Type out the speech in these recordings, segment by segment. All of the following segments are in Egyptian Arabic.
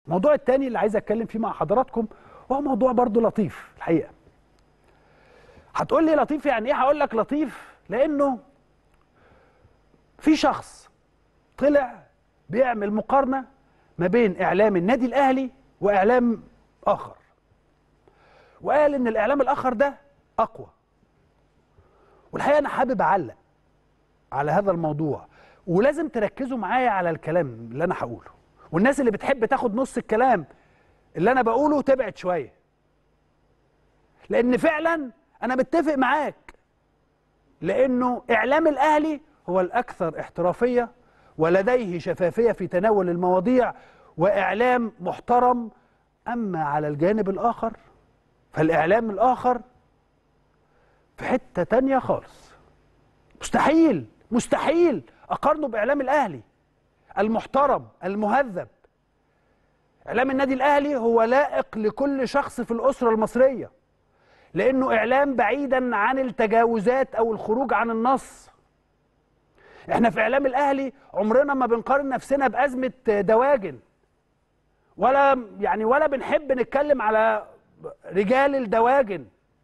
الموضوع الثاني اللي عايز اتكلم فيه مع حضراتكم وهو موضوع برضو لطيف الحقيقه هتقول لي لطيف يعني ايه هقول لك لطيف لانه في شخص طلع بيعمل مقارنه ما بين اعلام النادي الاهلي واعلام اخر وقال ان الاعلام الاخر ده اقوى والحقيقه انا حابب اعلق على هذا الموضوع ولازم تركزوا معايا على الكلام اللي انا هقوله والناس اللي بتحب تاخد نص الكلام اللي انا بقوله تبعد شويه لان فعلا انا متفق معاك لانه اعلام الاهلي هو الاكثر احترافيه ولديه شفافيه في تناول المواضيع واعلام محترم اما على الجانب الاخر فالاعلام الاخر في حته تانية خالص مستحيل مستحيل اقارنه باعلام الاهلي المحترم المهذب اعلام النادي الاهلي هو لائق لكل شخص في الاسره المصريه لانه اعلام بعيدا عن التجاوزات او الخروج عن النص احنا في اعلام الاهلي عمرنا ما بنقارن نفسنا بازمه دواجن ولا يعني ولا بنحب نتكلم على رجال الدواجن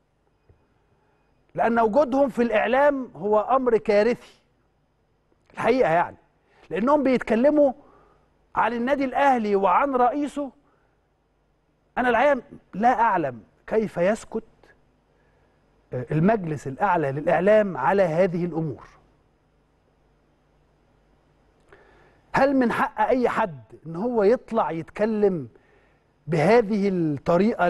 لان وجودهم في الاعلام هو امر كارثي الحقيقه يعني لانهم بيتكلموا عن النادي الاهلي وعن رئيسه انا الحقيقه لا اعلم كيف يسكت المجلس الاعلى للاعلام على هذه الامور هل من حق اي حد ان هو يطلع يتكلم بهذه الطريقه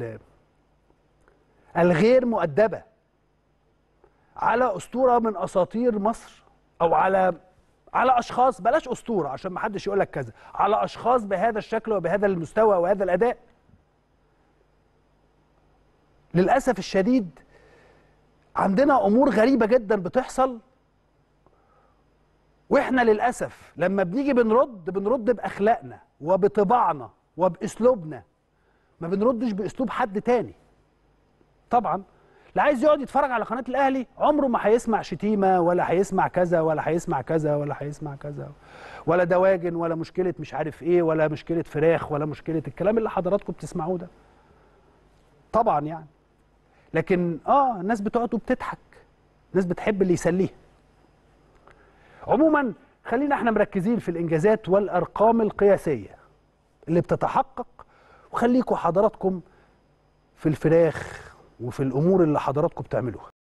الغير مؤدبه على اسطوره من اساطير مصر او على على اشخاص بلاش اسطوره عشان ما حدش يقول لك كذا على اشخاص بهذا الشكل وبهذا المستوى وهذا الاداء للاسف الشديد عندنا امور غريبه جدا بتحصل واحنا للاسف لما بنيجي بنرد بنرد باخلاقنا وبطباعنا وباسلوبنا ما بنردش باسلوب حد تاني طبعا اللي عايز يقعد يتفرج على قناه الاهلي عمره ما هيسمع شتيمه ولا هيسمع كذا ولا هيسمع كذا ولا هيسمع كذا ولا دواجن ولا مشكله مش عارف ايه ولا مشكله فراخ ولا مشكله الكلام اللي حضراتكم بتسمعوه ده طبعا يعني لكن اه الناس بتقعد وبتضحك الناس بتحب اللي يسليها عموما خلينا احنا مركزين في الانجازات والارقام القياسيه اللي بتتحقق وخليكم حضراتكم في الفراخ وفي الامور اللي حضراتكم بتعملوها